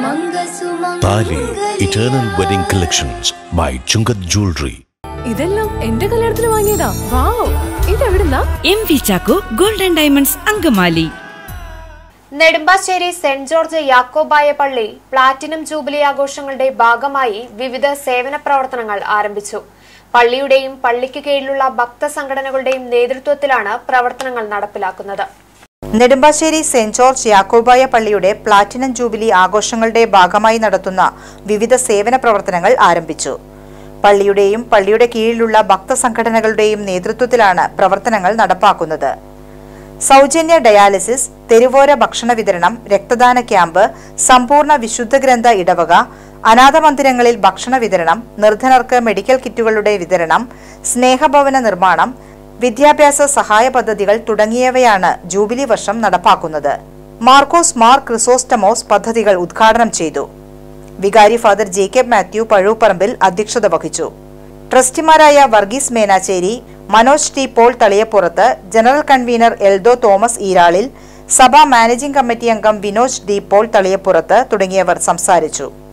താലി eternal wedding collections by Chungath jewellery ഇതെല്ലാം എന്റെ കല്യാണത്തിന് വാങ്ങിയതാ വാവ് ഇതെവിടുന്നാ M V Chacko golden diamonds Angamaly Nedumbassery saint George യാക്കോബായ പള്ളി പ്ലാറ്റിനം ജൂബിലി ആഘോഷങ്ങളുടെ ഭാഗമായി വിവിധ സേവന പ്രവർത്തനങ്ങൾ ആരംഭിച്ചു പള്ളിയുടെയും പള്ളിക്ക് കീഴിലുള്ള ഭക്തസംഘടനകളുടെയും നേതൃത്വത്തിലാണ് പ്രവർത്തനങ്ങൾ നടപ്പിലാക്കുന്നത് നെടുമ്പാശ്ശേരി സെന്റ് ജോർജ് യാക്കോബായ പള്ളിയുടെ പ്ലാറ്റിനം ജൂബിലി ആഘോഷങ്ങളുടെ ഭാഗമായി നടത്തുന്ന വിവിധ സേവന പ്രവർത്തനങ്ങൾ ആരംഭിച്ചു പള്ളിയുടെയും പള്ളിയുടെ കീഴിലുള്ള ഭക്തസംഘടനകളുടെയും നേതൃത്വത്തിലാണ് പ്രവർത്തനങ്ങൾ നടപ്പാക്കുന്നത് സൗജന്യ ഡയാലിസിസ് തെരുവോര ഭക്ഷണ വിതരണം രക്തദാന ക്യാമ്പ് സമ്പൂർണ്ണ വിശുദ്ധ ഗ്രന്ഥ ഇടവക അനാഥ മന്ദിരങ്ങളിൽ ഭക്ഷണ വിതരണം നിർധനർക്ക് മെഡിക്കൽ കിറ്റുകളുടെ വിതരണം സ്നേഹഭവന നിർമ്മാണം വിദ്യാഭ്യാസ സഹായ പദ്ധതികൾ തുടങ്ങിയവയാണ് ജൂബിലി വർഷം നടപ്പാക്കുന്നത് മാർക്കോസ് മാർ ക്രിസോസ്റ്റമോസ് പദ്ധതികൾ ഉദ്ഘാടനം ചെയ്തു വികാരി ഫാദർ ജേക്കബ് മാത്യു പഴൂപ്പറമ്പിൽ അധ്യക്ഷത വഹിച്ചു ട്രസ്റ്റിമാരായ Varghese Menachery Manoj T Paul Thaliyappurath general convener Eldho Thomas Eralil സഭാ മാനേജിംഗ് കമ്മിറ്റി അംഗം വിനോജ് ഡി പോൾ തളിയപ്പുറത്ത് തുടങ്ങിയവർ സംസാരിച്ചു